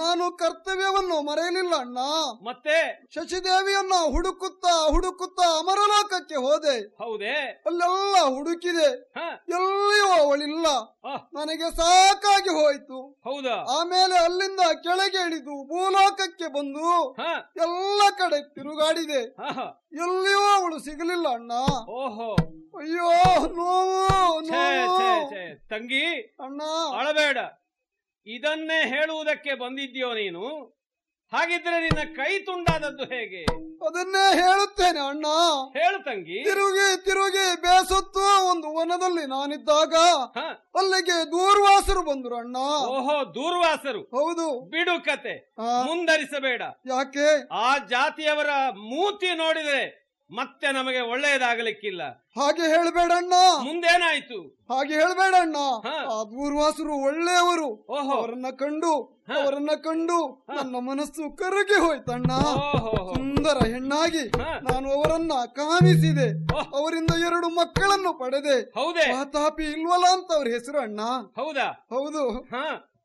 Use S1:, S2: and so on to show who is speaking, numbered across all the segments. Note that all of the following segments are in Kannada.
S1: ನಾನು ಕರ್ತವ್ಯವನ್ನು ಮರೆಯಲಿಲ್ಲ ಅಣ್ಣ
S2: ಮತ್ತೆ
S1: ಶಶಿದೇವಿಯನ್ನ ಹುಡುಕುತ್ತಾ ಹುಡುಕುತ್ತಾ ಅಮರಲೋಕಕ್ಕೆ ಹೋದೆ
S2: ಹೌದೇ
S1: ಅಲ್ಲೆಲ್ಲ ಹುಡುಕಿದೆ
S2: ಹ
S1: ಎಲ್ಲಿಯೂ ಅವಳಿಲ್ಲ
S2: ಆಹ್,
S1: ನನಗೆ ಸಾಕಾಗಿ ಹೋಯ್ತು
S2: ಹೌದಾ
S1: ಆಮೇಲೆ ಅಲ್ಲಿಂದ ಕೆಳಗೆ ಇಳಿದು ಭೂಲೋಕಕ್ಕೆ ಬಂದು
S2: ಹ
S1: ಎಲ್ಲ ಕಡೆ ತಿರುಗಾಡಿದೆ
S2: ಆಹಾ.
S1: ಎಲ್ಲಿಯೂ ಅವಳು ಸಿಗಲಿಲ್ಲ ಅಣ್ಣ
S2: ಓಹೋ
S1: ಅಯ್ಯೋ ನೋವು
S2: ಛೇ ಛೇ
S1: ನೋವು
S2: ಛೇ ತಂಗಿ
S1: ಅಣ್ಣ
S2: ಅಳಬೇಡ ಇದನ್ನೇ ಹೇಳುವುದಕ್ಕೆ ಬಂದಿದ್ಯೋ ನೀನು ಹಾಗಿದ್ರೆ ನಿನ್ನ ಕೈ ತುಂಡಾದದ್ದು ಹೇಗೆ
S1: ಅದನ್ನೇ ಹೇಳುತ್ತೇನೆ ಅಣ್ಣ
S2: ಹೇಳು ತಂಗಿ
S1: ತಿರುಗಿ ತಿರುಗಿ ಬೇಸತ್ತು ಒಂದು ವನದಲ್ಲಿ ನಾನಿದ್ದಾಗ
S2: ಹ
S1: ಅಲ್ಲಿಗೆ ದೂರ್ವಾಸರು ಬಂದ್ರು ಅಣ್ಣ
S2: ಓಹೋ ದೂರ್ವಾಸರು
S1: ಹೌದು
S2: ಬಿಡು ಕತೆ
S1: ಆ,
S2: ಮುಂದರಿಸಬೇಡ
S1: ಯಾಕೆ
S2: ಆ ಜಾತಿಯವರ ಮೂತಿ ನೋಡಿದ್ರೆ ಮತ್ತೆ ನಮಗೆ ಒಳ್ಳೆಯದಾಗಲಿಕ್ಕಿಲ್ಲ
S1: ಹಾಗೆ ಹೇಳ್ಬೇಡ ಅಣ್ಣ
S2: ಮುಂದೇನಾಯ್ತು
S1: ಹಾಗೆ ಹೇಳ್ಬೇಡ ಅಣ್ಣ
S2: ಹ.
S1: ಆ ದೂರ್ವಾಸರು ಒಳ್ಳೆಯವರು
S2: ಓಹೋ
S1: ಅವರನ್ನ ಕಂಡು
S2: ಹ.
S1: ಅವರನ್ನ ಕಂಡು ನನ್ನ ಮನಸ್ಸು ಕರಗಿ ಹೋಯ್ತಣ್ಣ
S2: ಓಹೋ
S1: ಸುಂದರ ಹೆಣ್ಣಾಗಿ
S2: ಹ.
S1: ನಾನು ಅವರನ್ನ ಕಾಮಿಸಿದೆ
S2: ಓಹ್.
S1: ಅವರಿಂದ ಎರಡು ಮಕ್ಕಳನ್ನು ಪಡೆದೆ
S2: ಹೌದೇ
S1: ವಾತಾಪಿ ಇಲ್ವಲ್ಲ ಅಂತ ಅವ್ರ ಹೆಸರು ಅಣ್ಣ
S2: ಹೌದಾ
S1: ಹೌದು
S2: ಹ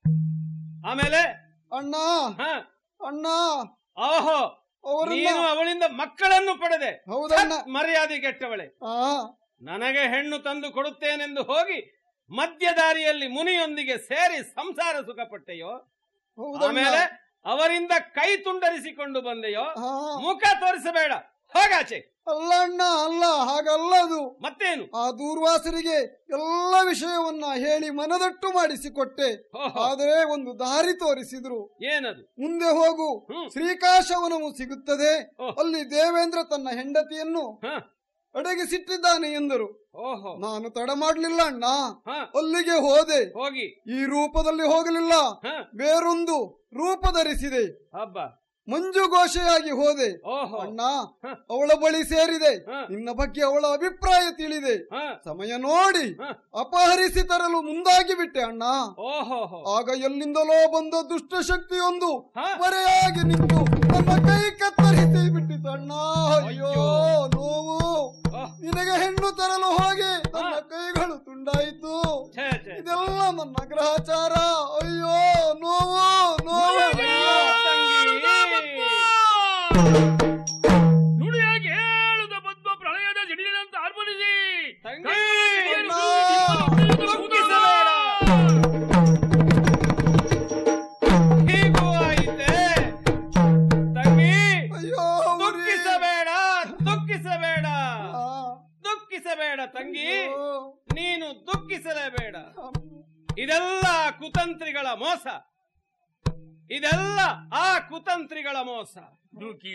S2: ಆಮೇಲೆ
S1: ಅಣ್ಣ
S2: ಹ
S1: ಅಣ್ಣ
S2: ಓಹೋ
S1: ಅವರನ್ನ
S2: ನೀನು ಅವಳಿಂದ ಮಕ್ಕಳನ್ನು ಪಡೆದೆ
S1: ಹೌದಣ್ಣ
S2: ಮರ್ಯಾದೆ ಕೆಟ್ಟವಳೆ
S1: ಆ
S2: ನನಗೆ ಹೆಣ್ಣು ತಂದು ಕೊಡುತ್ತೇನೆಂದು ಹೋಗಿ ಮಧ್ಯದಾರಿಯಲ್ಲಿ ಮುನಿಯೊಂದಿಗೆ ಸೇರಿ ಸಂಸಾರ ಸುಖಪಟ್ಟೆಯೋ
S1: ಹೌದಣ್ಣ
S2: ಆಮೇಲೆ ಅವರಿಂದ ಕೈ ತುಂಡರಿಸಿಕೊಂಡು ಬಂದೆಯೋ
S1: ಆ,
S2: ಮುಖ ತೋರಿಸಬೇಡ ಹೋಗಾಚೆ
S1: ಅಲ್ಲ ಅಣ್ಣ ಅಲ್ಲ ಹಾಗಲ್ಲ ಅದು
S2: ಮತ್ತೇನು
S1: ಆ ದೂರ್ವಾಸರಿಗೆ ಎಲ್ಲ ವಿಷಯವನ್ನ ಹೇಳಿ ಮನದಟ್ಟು ಮಾಡಿಸಿಕೊಟ್ಟೆ
S2: ಓಹೋ,
S1: ಆದರೆ ಒಂದು ದಾರಿ ತೋರಿಸಿದ್ರು
S2: ಏನದು
S1: ಮುಂದೆ ಹೋಗು
S2: ಹ್ಮ್
S1: ಶ್ರೀಕಾಶವನವು ಸಿಗುತ್ತದೆ
S2: ಓಹ್.
S1: ಅಲ್ಲಿ ದೇವೇಂದ್ರ ತನ್ನ ಹೆಂಡತಿಯನ್ನು
S2: ಹ,
S1: ಅಡಗಿಸಿಟ್ಟಿದ್ದಾನೆ ಎಂದರು
S2: ಓಹೋ
S1: ನಾನು ತಡ ಮಾಡ್ಲಿಲ್ಲ ಅಣ್ಣ
S2: ಹ
S1: ಅಲ್ಲಿಗೆ ಹೋದೆ
S2: ಹೋಗಿ
S1: ಈ ರೂಪದಲ್ಲಿ ಹೋಗಲಿಲ್ಲ
S2: ಹ
S1: ಬೇರೊಂದು ರೂಪ ಧರಿಸಿದೆ
S2: ಹಬ್ಬ
S1: ಮಂಜು ಘೋಷೆಯಾಗಿ ಹೋದೆ
S2: ಓಹೋ
S1: ಅಣ್ಣ
S2: ಹ.
S1: ಅವಳ ಬಳಿ ಸೇರಿದೆ
S2: ಹ.
S1: ನಿನ್ನ ಬಗ್ಗೆ ಅವಳ ಅಭಿಪ್ರಾಯ ತಿಳಿದೆ
S2: ಹ
S1: ಸಮಯ ನೋಡಿ
S2: ಹ.
S1: ಅಪಹರಿಸಿ ತರಲು ಮುಂದಾಗಿ ಬಿಟ್ಟೆ ಅಣ್ಣ
S2: ಓಹೋ
S1: ಆಗ ಎಲ್ಲಿಂದಲೋ ಬಂದ ದುಷ್ಟ ಶಕ್ತಿಯೊಂದು
S2: ಹ.
S1: ಬರೆಯಾಗಿ ನಿಂತು ನನ್ನ ಕೈ ಕತ್ತರಿಸಿ ಬಿಟ್ಟಿತು ಅಣ್ಣ ಅಯ್ಯೋ
S2: ಅಯ್ಯೋ.
S1: ನೋವು
S2: ಓಹ್,
S1: ನಿನಗೆ ಹೆಣ್ಣು ತರಲು ಹೋಗಿ ನನ್ನ ಕೈಗಳು ತುಂಡಾಯಿತು
S2: ಛೇ ಛೇ
S1: ಇದೆಲ್ಲ ನನ್ನ ಗ್ರಹಚಾರ ಅಯ್ಯೋ ನೋವು ನೋವು
S2: ಅಯ್ಯೋ, ತಂಗಿ
S3: ನುಡಿಯಾಗಿ ಹೇಳುದ ಪದ್ಮ ಪ್ರಳಯದ ಸಿಡಿಲಿನಂತ ಆರ್ಭಟಿಸಿ
S2: ತಂಗಿ
S1: ಅಣ್ಣ.
S2: ದುಃಖಿಸಬೇಡ. ಹೀಗೂ ಆಯಿತೆ ತಂಗಿ
S1: ಅಯ್ಯೋ ಉರಿ.
S2: ದುಃಖಿಸಬೇಡ ದುಃಖಿಸಬೇಡ
S1: ಆ,
S2: ದುಃಖಿಸಬೇಡ ತಂಗಿ
S1: ಅಯ್ಯೋ.
S2: ನೀನು ದುಃಖಿಸಲೇಬೇಡ ಇದೆಲ್ಲ ಕುತಂತ್ರಿಗಳ ಮೋಸ ಇದೆಲ್ಲ ಆ ಕುತಂತ್ರಿಗಳ ಮೋಸ
S3: ದುಃಖಿ